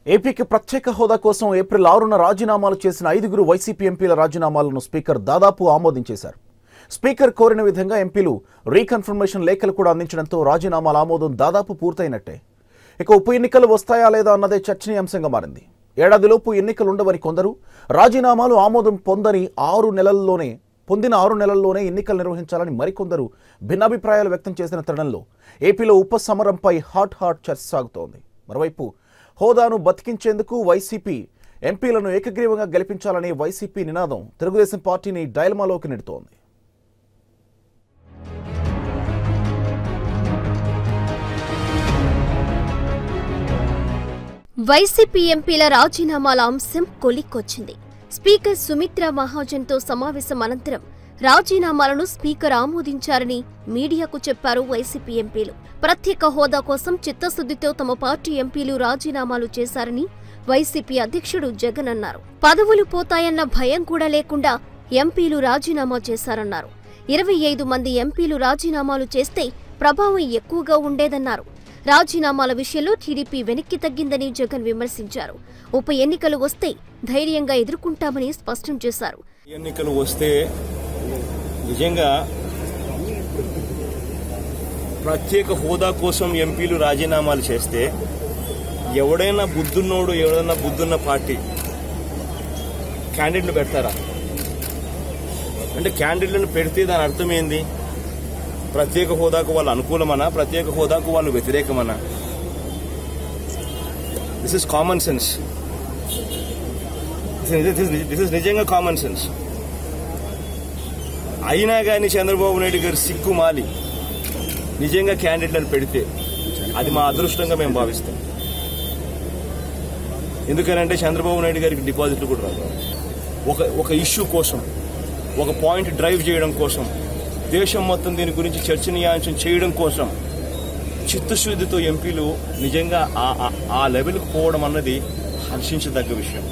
ఏపీకి ప్రత్యేక హోదా కోసం ఏప్రిల్ ఆరున రాజీనామాలు చేసిన ఐదుగురు వైసీపీ ఎంపీల రాజీనామాలను స్పీకర్ దాదాపు ఆమోదించేశారు స్పీకర్ కోరిన విధంగా ఎంపీలు రీకన్ఫర్మేషన్ లేఖలు కూడా అందించడంతో రాజీనామాల ఆమోదం దాదాపు పూర్తయినట్టే ఇక ఉప ఎన్నికలు వస్తాయా లేదా అన్నదే చర్చనీయాంశంగా మారింది ఏడాదిలోపు ఎన్నికలు ఉండవని కొందరు రాజీనామాలు ఆమోదం పొందని ఆరు నెలల్లోనే పొందిన ఆరు నెలల్లోనే ఎన్నికలు నిర్వహించాలని మరికొందరు భిన్నాభిప్రాయాలు వ్యక్తం చేసిన తరుణంలో ఏపీలో ఉప సమరంపై హాట్ హాట్ చర్చ సాగుతోంది మరోవైపు హోదాను బతికించేందుకు వైసీపీ ఎంపీలను ఏకగ్రీవంగా గెలిపించాలనే వైసీపీ నినాదం తెలుగుదేశం పార్టీని డైలమాలోకి నెడుతోంది వైసీపీ ఎంపీల రాజీనామాల అంశం కొలిక్కొచ్చింది స్పీకర్ సుమిత్రా మహాజన్తో సమావేశం అనంతరం రాజీనామాలను స్పీకర్ ఆమోదించారని మీడియాకు చెప్పారు వైసీపీ ఎంపీలు ప్రత్యేక హోదా కోసం చిత్తశుద్దితో తమ పార్టీ ఎంపీలు రాజీనామాలు చేశారని వైసీపీ అధ్యక్షుడు జగన్ అన్నారు పదవులు పోతాయన్న భయం కూడా లేకుండా ఎంపీలు రాజీనామా చేశారన్నారు ఇరవై ఐదు మంది ఎంపీలు రాజీనామాలు చేస్తే ప్రభావం ఎక్కువగా ఉండేదన్నారు రాజీనామాల విషయంలో టీడీపీ వెనక్కి తగ్గిందని జగన్ విమర్శించారు ఉప ఎన్నికలు వస్తే ధైర్యంగా ఎదుర్కొంటామని స్పష్టం చేశారు ఎన్నికలు వస్తే నిజంగా ప్రత్యేక హోదా కోసం ఎంపీలు రాజీనామాలు చేస్తే ఎవడైనా బుద్ధున్నోడు ఎవడైనా బుద్ధున్న పార్టీ క్యాండిడేట్లు పెడతారా అంటే క్యాండిడేట్లను పెడితే దాని అర్థం ఏంది ప్రత్యేక హోదాకు వాళ్ళు అనుకూలమనా ప్రత్యేక హోదాకు వాళ్ళు వ్యతిరేకమనా this is common sense this is నిజంగా కామన్ సెన్స్ అయినా కానీ చంద్రబాబు నాయుడు గారు సిగ్గు మాలి నిజంగా క్యాండిడేట్లను పెడితే అది మా అదృష్టంగా మేము భావిస్తాం ఎందుకనంటే చంద్రబాబు నాయుడు గారికి డిపాజిట్లు కూడా రాదు ఒక ఒక ఇష్యూ కోసం ఒక పాయింట్ డ్రైవ్ చేయడం కోసం దేశం మొత్తం దీని గురించి చర్చనీయాంశం చేయడం కోసం చిత్తశుద్ధితో ఎంపీలు నిజంగా ఆ- ఆ- ఆ లెవెల్కి పోవడం అన్నది హర్షించదగ్గ విషయం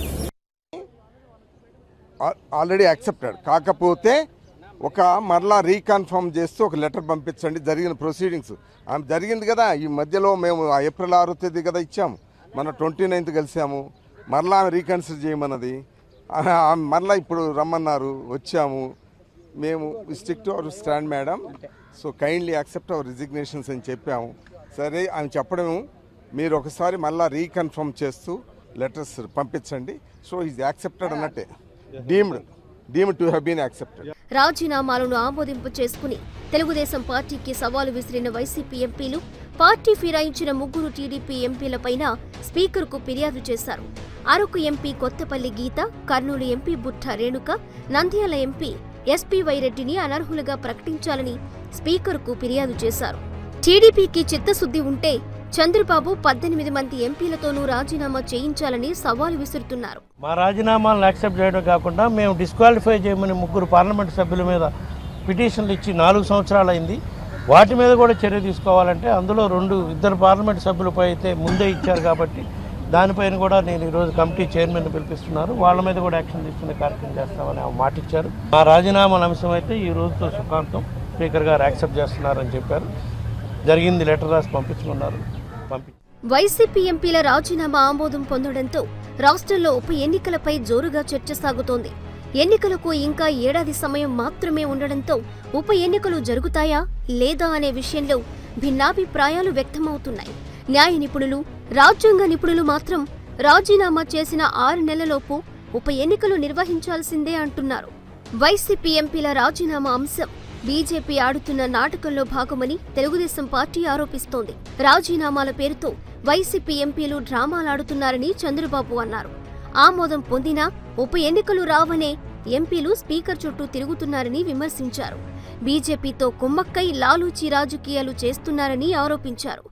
ఆల్రెడీ యాక్సెప్టెడ్ కాకపోతే ఒక మరలా రీకన్ఫర్మ్ చేస్తూ ఒక లెటర్ పంపించండి జరిగిన ప్రొసీడింగ్స్ ఆమె జరిగింది కదా ఈ మధ్యలో మేము ఆ ఏప్రిల్ ఆరో తేదీ కదా ఇచ్చాము మన ట్వంటీ నైన్త్ కలిసాము మరలా ఆమె రీకన్సిడర్ చేయమన్నది ఆ- ఆమె మరలా ఇప్పుడు రమ్మన్నారు వచ్చాము మేము stick to our stand madam so kindly accept our resignations అని చెప్పాము సరే ఆమె చెప్పడము మీరు ఒకసారి మళ్ళా రీకన్ఫర్మ్ చేస్తూ లెటర్స్ పంపించండి సో ఈజ్ యాక్సెప్టెడ్ అన్నట్టే deemed deemed to have been accepted రాజీనామాలను ఆమోదింపు చేసుకుని తెలుగుదేశం పార్టీకి సవాలు విసిరిన వైసీపీ ఎంపీలు పార్టీ ఫిరాయించిన ముగ్గురు టీడీపీ ఎంపీలపైన స్పీకర్కు ఫిర్యాదు చేశారు Araku MP Kothapalli Geetha Kurnool MP Butta Renuka Nandyal MP SP వైరెడ్డిని అనర్హులుగా ప్రకటించాలని స్పీకర్కు ఫిర్యాదు చేశారు టీడీపీకి చిత్తశుద్ధి ఉంటే చంద్రబాబు పద్దెనిమిది మంది ఎంపీలతోనూ రాజీనామా చేయించాలని సవాలు విసురుతున్నారు మా రాజీనామాలను యాక్సెప్ట్ చేయడం కాకుండా మేము డిస్క్వాలిఫై చేయమని ముగ్గురు పార్లమెంట్ సభ్యుల మీద పిటిషన్లు ఇచ్చి నాలుగు సంవత్సరాలు అయింది వాటి మీద కూడా చర్య తీసుకోవాలంటే అందులో రెండు ఇద్దరు పార్లమెంట్ సభ్యులపై అయితే ముందే ఇచ్చారు కాబట్టి దానిపైన కూడా నేను ఈరోజు కమిటీ చైర్మన్ పిలిపిస్తున్నారు వాళ్ళ మీద కూడా యాక్షన్ తీసుకునే కార్యక్రమం చేస్తామని ఆ మాట ఇచ్చారు మా రాజీనామాల అంశం అయితే ఈ రోజుతో సుఖాంతం స్పీకర్ గారు యాక్సెప్ట్ చేస్తున్నారని చెప్పారు జరిగింది లెటర్ రాసి పంపించుకున్నారు పంపి వైసీపీ ఎంపీల రాజీనామా ఆమోదం పొందడంతో రాష్ట్రంలో ఉప ఎన్నికలపై జోరుగా చర్చ సాగుతోంది ఎన్నికలకు ఇంకా ఏడాది సమయం మాత్రమే ఉండడంతో ఉప ఎన్నికలు జరుగుతాయా లేదా అనే విషయంలో భిన్నాభిప్రాయాలు వ్యక్తమవుతున్నాయి న్యాయ నిపుణులు రాజ్యాంగ నిపుణులు మాత్రం రాజీనామా చేసిన ఆరు నెలలలోపు ఉప ఎన్నికలు నిర్వహించాల్సిందే అంటున్నారు వైసీపీ ఎంపీల రాజీనామా అంశం బీజేపీ ఆడుతున్న నాటకంలో భాగమని తెలుగుదేశం పార్టీ ఆరోపిస్తోంది రాజీనామాల పేరుతో వైసీపీ ఎంపీలు డ్రామాలాడుతున్నారని చంద్రబాబు అన్నారు ఆమోదం పొందినా ఉప ఎన్నికలు రావనే ఎంపీలు స్పీకర్ చుట్టూ తిరుగుతున్నారని విమర్శించారు బీజేపీతో కుమ్మక్కై లాలూచి రాజకీయాలు చేస్తున్నారని ఆరోపించారు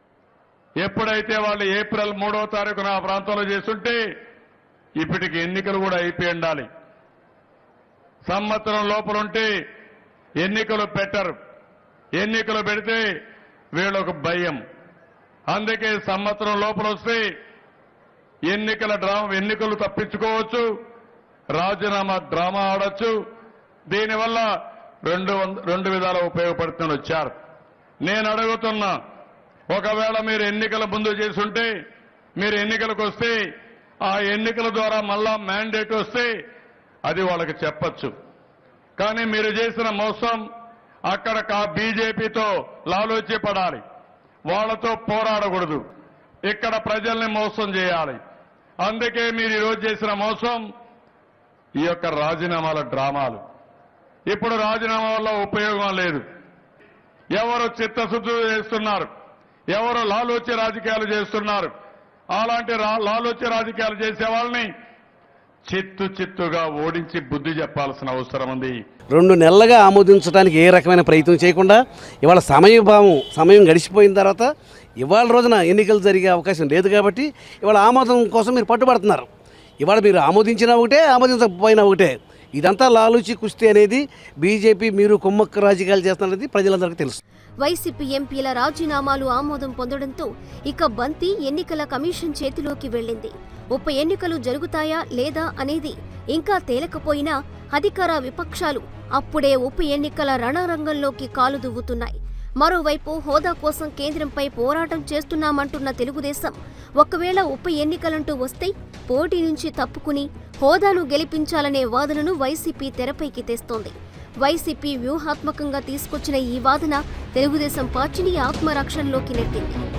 ఎప్పుడైతే వాళ్ళు ఏప్రిల్ మూడో తారీఖున ఆ ప్రాంతంలో చేస్తుంటే ఇప్పటికి ఎన్నికలు కూడా అయిపోయి ఉండాలి సంవత్సరం లోపల ఉంటే ఎన్నికలు పెట్టరు ఎన్నికలు పెడితే వీళ్ళకు భయం అందుకే సంవత్సరం లోపల వస్తే ఎన్నికల డ్రామా ఎన్నికలు తప్పించుకోవచ్చు రాజీనామా డ్రామా ఆడొచ్చు దీనివల్ల రెండు వంద- రెండు విధాలు ఉపయోగపడుతుని వచ్చారు నేను అడుగుతున్నా ఒకవేళ మీరు ఎన్నికల ముందు చేసుంటే మీరు ఎన్నికలకు వస్తే ఆ ఎన్నికల ద్వారా మళ్ళా మ్యాండేట్ వస్తే అది వాళ్ళకి చెప్పచ్చు కానీ మీరు చేసిన మోసం అక్కడ కా- బీజేపీతో లాలోచి పడాలి వాళ్ళతో పోరాడకూడదు ఇక్కడ ప్రజల్ని మోసం చేయాలి అందుకే మీరు ఈరోజు చేసిన మోసం ఈ యొక్క రాజీనామాల డ్రామాలు ఇప్పుడు రాజీనామా వల్ల ఉపయోగం లేదు ఎవరు చిత్తశుద్ధి చేస్తున్నారు ఎవరు లాలోచి రాజకీయాలు చేస్తున్నారు అలాంటి రా- లాలోచి రాజకీయాలు చేసే వాళ్ళని చిత్తు చిత్తుగా ఓడించి బుద్ధి చెప్పాల్సిన అవసరం ఉంది రెండు నెలలుగా ఆమోదించడానికి ఏ రకమైన ప్రయత్నం చేయకుండా ఇవాళ సమయభావం సమయం గడిచిపోయిన తర్వాత ఇవాళ రోజున ఎన్నికలు జరిగే అవకాశం లేదు కాబట్టి ఇవాళ ఆమోదం కోసం మీరు పట్టుబడుతున్నారు ఇవాళ మీరు ఆమోదించినా ఒకటే ఆమోదించకపోయినా ఒకటే ఇదంతా లాలూచి కుస్తీ అనేది బీజేపీ మీరు కుమ్మక్క రాజకీయాలు చేస్తున్నది ప్రజలందరికీ తెలుసు వైసీపీ ఎంపీల రాజీనామాలు ఆమోదం పొందడంతో ఇక బంతి ఎన్నికల కమిషన్ చేతిలోకి వెళ్ళింది ఉప ఎన్నికలు జరుగుతాయా లేదా అనేది ఇంకా తేలకపోయినా అధికార విపక్షాలు అప్పుడే ఉప ఎన్నికల రణరంగంలోకి కాలు దువ్వుతున్నాయి మరోవైపు హోదా కోసం కేంద్రంపై పోరాటం చేస్తున్నామంటున్న తెలుగుదేశం ఒకవేళ ఉప ఎన్నికలంటూ వస్తే పోటీ నుంచి తప్పుకుని హోదాను గెలిపించాలనే వాదనను వైసీపీ తెరపైకి తెస్తోంది వైసీపీ వ్యూహాత్మకంగా తీసుకొచ్చిన ఈ వాదన తెలుగుదేశం పార్టీని ఆత్మరక్షణలోకి నెట్టింది